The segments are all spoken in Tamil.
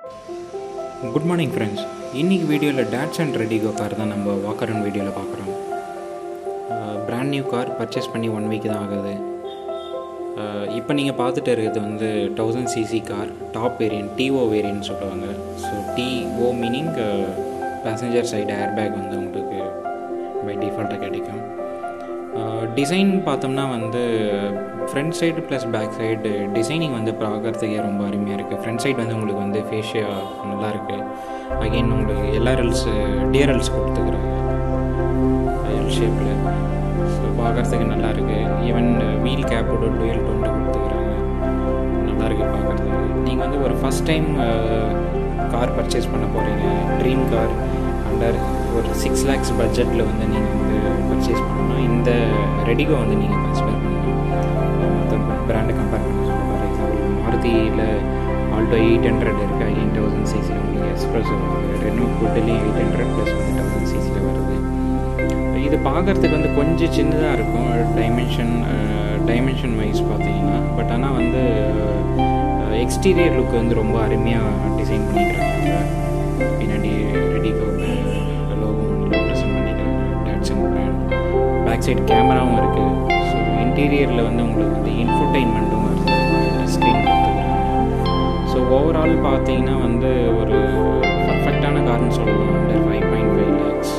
குட் மார்னிங் ஃப்ரெண்ட்ஸ் இன்றைக்கி வீடியோவில் டேட்ஸ் அண்ட் ரெடிகோ கார் தான் நம்ம வாக்கரன் வீடியோவில் பார்க்குறோம் பிராண்ட் நியூ கார் பர்ச்சேஸ் பண்ணி ஒன் வீக் தான் ஆகுது இப்போ நீங்கள் பார்த்துட்டு இருக்கிறது வந்து thousand CC car top variant TO variant சொல்லுவாங்க so TO meaning passenger side airbag வந்து உங்களுக்கு பை டிஃபால்ட்டாக கிடைக்கும் டிசைன் பார்த்தோம்னா வந்து front side plus back side designing வந்து பார்க்குறதுக்கே ரொம்ப அருமையாக இருக்குது ஃப்ரண்ட் சைடு வந்து உங்களுக்கு வந்து ஃபேஷியாக நல்லா இருக்குது அகெயின் உங்களுக்கு எல்ஆர்எல்ஸ் டிஆர்எல்ஸ் கொடுத்துக்கிறாங்க எல் ஷேப்பில் ஸோ பார்க்குறதுக்கு நல்லா இருக்குது ஈவன் வீல் கேப்போட டுயல் டொண்டு கொடுத்துக்கிறாங்க நல்லா இருக்குது பார்க்குறதுக்கு நீங்கள் வந்து ஒரு ஃபஸ்ட் டைம் கார் பர்ச்சேஸ் பண்ண போகிறீங்க ட்ரீம் கார் அண்டர் ஒரு சிக்ஸ் லேக்ஸ் பட்ஜெட்டில் வந்து நீங்கள் வந்து பர்ச்சேஸ் பண்ணணும்னா இந்த ரெடிகோ வந்து நீங்கள் கன்சிடர் பண்ணலாம் மற்ற பிராண்டை கம்பேர் பண்ண சொல்ல ஃபார் எக்ஸாம்பிள் மாருதியில் ஆல்டோ எயிட் ஹண்ட்ரட் இருக்குது எயிட் தௌசண்ட் சிசியில் உங்களுக்கு எக்ஸ்ப்ரெஸ் ரெனோ குட்லேயும் எயிட் ஹண்ட்ரட் ப்ளஸ் வந்து தௌசண்ட் சிசியில் வருது இது பார்க்குறதுக்கு வந்து கொஞ்சம் சின்னதாக இருக்கும் டைமென்ஷன் டைமென்ஷன் வைஸ் பார்த்தீங்கன்னா பட் ஆனால் வந்து எக்ஸ்டீரியர் லுக் வந்து ரொம்ப அருமையாக டிசைன் பண்ணிக்கிறாங்க பின்னாடி ரெடிகோ லோகோ ப்ரெசென்ட் பண்ணிக்கிறாங்க டேட்சன் பிராண்ட் பேக் சைடு கேமராவும் இருக்குது ஸோ இன்டீரியரில் வந்து உங்களுக்கு வந்து இன்ஃபர்டைன்மெண்ட்டும் வருது ஸ்க்ரீன் கொடுத்துக்கிறாங்க ஸோ ஓவரால் பார்த்தீங்கன்னா வந்து ஒரு பர்ஃபெக்டான கார்னு சொல்லலாம் under five point five lakhs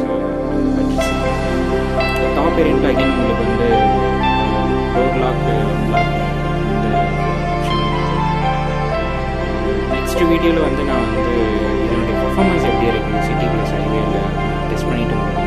top variant again உங்களுக்கு வந்து டோர் லாக் லாக் இந்த ஆப்ஷன் நெக்ஸ்ட் வீடியோவில் வந்து நான் வந்து இதனுடைய பர்ஃபார்மன்ஸ் எப்படி இருக்குது சிட்டி ப்ளஸ் ஹைவேல டெஸ்ட் பண்ணிவிட்டு உங்களுக்கு